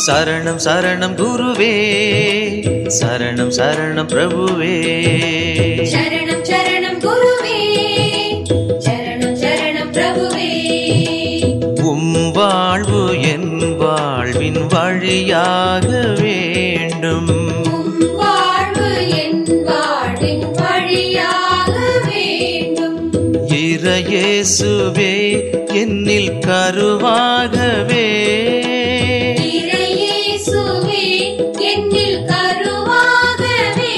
சரணம் சரணம் குருவே சரணம் சரணம் பிரபுவே சரணம் சரணம் குருவே சரணம் சரணம் பிரபுவே உம் வாழ்வு என் வாழ்வின் வழியாக வேண்டும் உம் வாழ்வு என் வாழ்வின் வழியாக வேண்டும் இறையேசுவே என்னில் கருவாகவே இறையேசுவே என்னில் கருவாகவே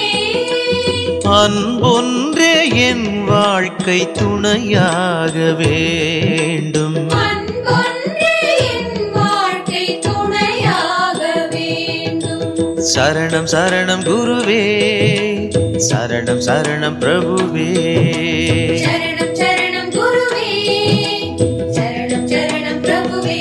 அன்பொன்றே என் வாழ்க்கை துணையாக வேண்டும் அன்பொன்றே என் வாழ்க்கை துணையாக வேண்டும் சரணம் சரணம் குருவே சரணம் சரணம் பிரபுவே சரணம் சரணம் குருவே சரணம் சரணம் பிரபுவே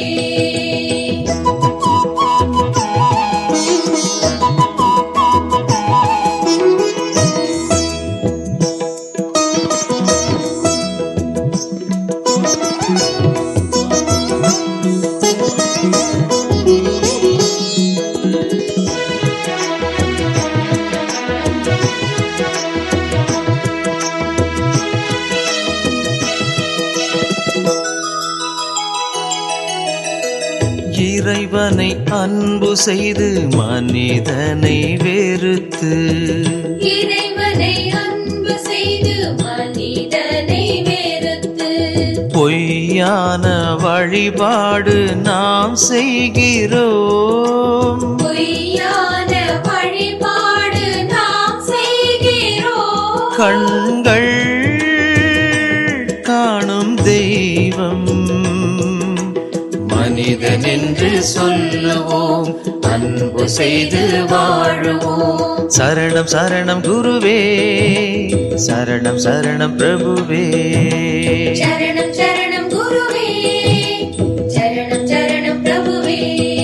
இறைவனை அன்பு செய்து மனிதனை வெறுத்து இறைவனை அன்பு செய்து மனிதனை வெறுத்து பொய்யான வழிபாடு நாம் செய்கிறோம் பொய்யான வழிபாடு நாம் செய்கிறோம் கண்கள் காணும் தெய்வம் மனிதன் என்று சொல்லுவோம் அன்பு செய்து வாழுவோம் சரணம் சரணம் குருவே சரணம் சரணம் பிரபுவே சரணம் சரணம் குருவே சரணம் சரணம் பிரபுவே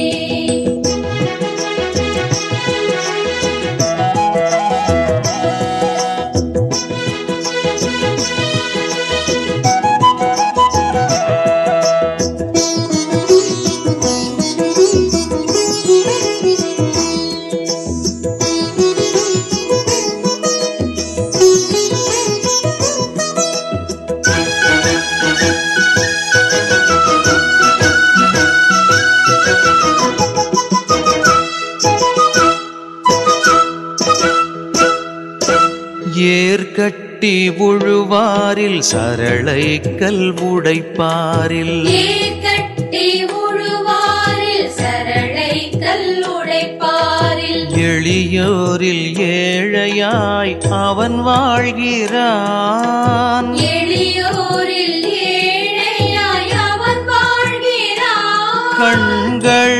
ஏர்கட்டி உழுவாரில் சரளை கல் உடைப்பாரில் ஏற்கட்டி உழுவாரில் சரளை கல்லுடைப்பாரில் எளியோரில் ஏழையாய் அவன் வாழ்கிறான் எளியோரில் ஏழையாய் அவன் வாழ்கிறான் கண்கள்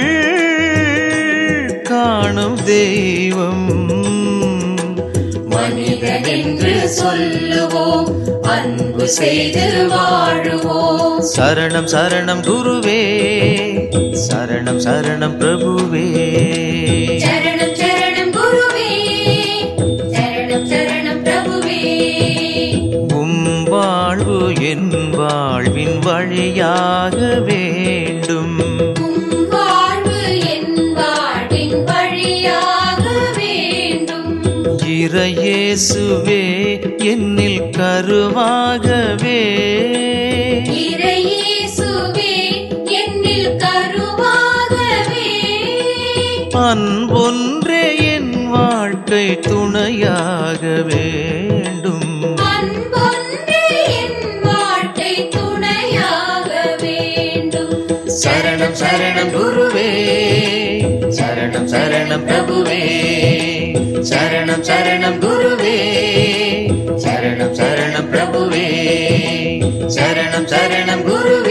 காணும் தெய்வம் மனிதன் என்று சொல்லுவோம் அன்பு செய்து வாழுவோம் சரணம் சரணம் குருவே சரணம் சரணம் பிரபுவே சரணம் சரணம் குருவே சரணம் சரணம் பிரபுவே உம் வாழ்வு என் வாழ்வின் வழியாக வேண்டும் உம் வாழ்வு என் வாழ்வின் வழியாக வேண்டும் இறையேசுவே என்னில் கருவாகவே இறையேசுவே என்னில் கருவாகவே அன்பொன்றே என் வாழ்க்கை துணையாக வேண்டும் அன்பொன்றே என் வாழ்க்கை துணையாக வேண்டும் சரணம் சரணம் குருவே சரணம் சரணம் பிரபுவே சரணம் சரணம் குருவே சரணம் சரணம் பிரபுவே சரணம் சரணம் குருவே